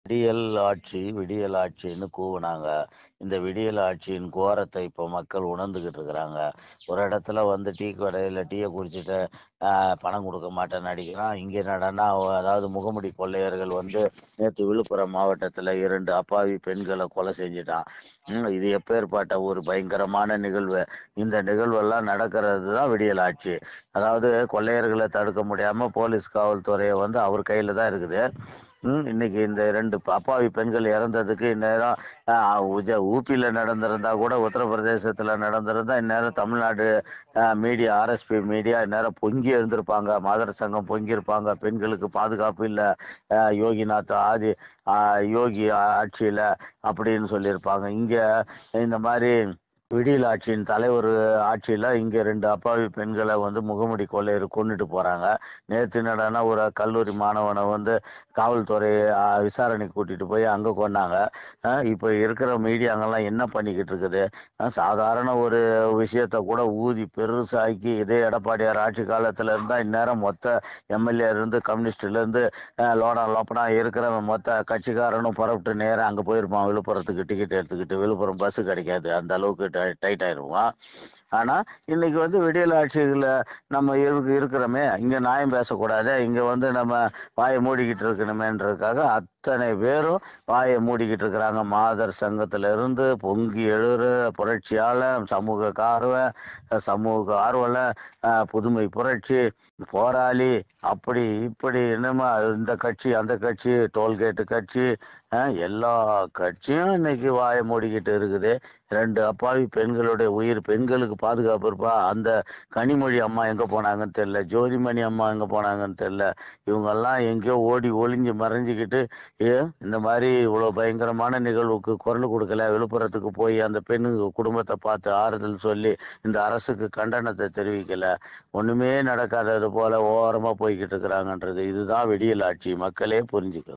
விடியல் ஆட்சி விடியல் ஆட்சின்னு கூவுனாங்க இந்த விடியல் ஆட்சியின் கோரத்தை இப்போ மக்கள் உணர்ந்துகிட்டு இருக்கிறாங்க ஒரு இடத்துல வந்து டீ கடையில் டீயை குடிச்சிட்டு ஆஹ், பணம் கொடுக்க மாட்டேன்னு நடிக்கிறான் இங்கே என்னடான்னா அதாவது முகமுடி கொள்ளையர்கள் வந்து நேற்று விழுப்புரம் மாவட்டத்தில் இரண்டு அப்பாவி பெண்களை கொலை செஞ்சுட்டான் ம், இது எப்பேற்பட்ட ஒரு பயங்கரமான நிகழ்வு இந்த நிகழ்வெல்லாம் நடக்கிறது தான் விடியல் ஆட்சி அதாவது கொள்ளையர்களை தடுக்க முடியாம போலீஸ் காவல்துறையை வந்து அவர் கையில தான் இருக்குது ம், இன்னைக்கு இந்த ரெண்டு ப- அப்பாவி பெண்கள் இறந்ததுக்கு இந்நேரம் ஆஹ், உஜ- ஊபியில நடந்திருந்தா கூட உத்தரப்பிரதேசத்துல நடந்திருந்தா இந்நேரம் தமிழ்நாடு மீடியா ஆர்எஸ்பி மீடியா இந்நேரம் பொங்கி எழுந்திருப்பாங்க மாதர் சங்கம் பொங்கி இருப்பாங்க பெண்களுக்கு பாதுகாப்பு இல்ல ஆஹ், யோகிநாத் ஆதி ஆஹ், யோகி ஆட்சியில அப்படின்னு சொல்லியிருப்பாங்க இங்க இந்த மாதிரி விடியல் ஆட்சியின் தலைவர் ஆட்சியில இங்க ரெண்டு அப்பாவி பெண்களை வந்து முகமுடி கொள்ளையர் கொண்டுட்டு போறாங்க நேத்து என்னடான்னா ஒரு கல்லூரி மாணவனை வந்து காவல்துறை ஆஹ், விசாரணைக்கு கூட்டிட்டு போய் அங்க கொண்டாங்க ஆஹ், இப்ப இருக்கிற மீடியாங்கெல்லாம் என்ன பண்ணிக்கிட்டு இருக்குது ஆஹ், சாதாரண ஒரு விஷயத்த கூட ஊதி பெருசாக்கி இதே எடப்பாடியார் ஆட்சி காலத்துல இருந்தா இந்நேரம் மொத்த எம்எல்ஏ இருந்து கம்யூனிஸ்ட்ல இருந்து ஆஹ், லோடா லோப்பனா இருக்கிறவன் மொத்த கட்சிக்காரனும் புறப்பட்டு நேரா அங்க போயிருப்பான் விழுப்புரத்துக்கு டிக்கெட் எடுத்துக்கிட்டு விழுப்புரம் பஸ் கிடைக்காது அந்த அளவுக்கு டைட் ஆயிருவான் ஆனா இன்னைக்கு வந்து விடியல் ஆட்சிகளை நம்ம இருக்கு இருக்கிறோமே இங்க நியாயம் பேசக்கூடாது இங்க வந்து நம்ம வாயை மூடிக்கிட்டு இருக்கணுமேன்றதுக்காக அத்தனை பேரும் வாயை மூடிக்கிட்டு இருக்கிறாங்க மாதர் சங்கத்துல இருந்து பொங்கி எழுற புரட்சியாளர் சமூக கார்வன் சமூக ஆர்வலர் அஹ், புதுமை புரட்சி போராளி அப்படி இப்படி என்னமா இந்த கட்சி அந்த கட்சி டோல்கேட்டு கட்சி அஹ், எல்லா கட்சியும் இன்னைக்கு வாயை மூடிக்கிட்டு இருக்குது ரெண்டு அப்பாவி பெண்களுடைய உயிர் பெண்களுக்கு பாதுகாப்பு இருப்பா அந்த கனிமொழி அம்மா எங்க போனாங்கன்னு தெரியல ஜோதிமணி அம்மா எங்க போனாங்கன்னு தெரியல இவங்கெல்லாம் எங்கேயோ ஓடி ஒளிஞ்சு மறைஞ்சுக்கிட்டு ஏ இந்த மாதிரி இவ்வளவு பயங்கரமான நிகழ்வுக்கு குரல் கொடுக்கல விழுப்புரத்துக்கு போய் அந்த பெண்ணுங்க குடும்பத்தை பார்த்து ஆறுதல் சொல்லி இந்த அரசுக்கு கண்டனத்தை தெரிவிக்கல ஒண்ணுமே நடக்காதது போல ஓரமா போய்கிட்டு இருக்கிறாங்கன்றது இதுதான் விடியல் ஆட்சி மக்களே புரிஞ்சுக்கணும்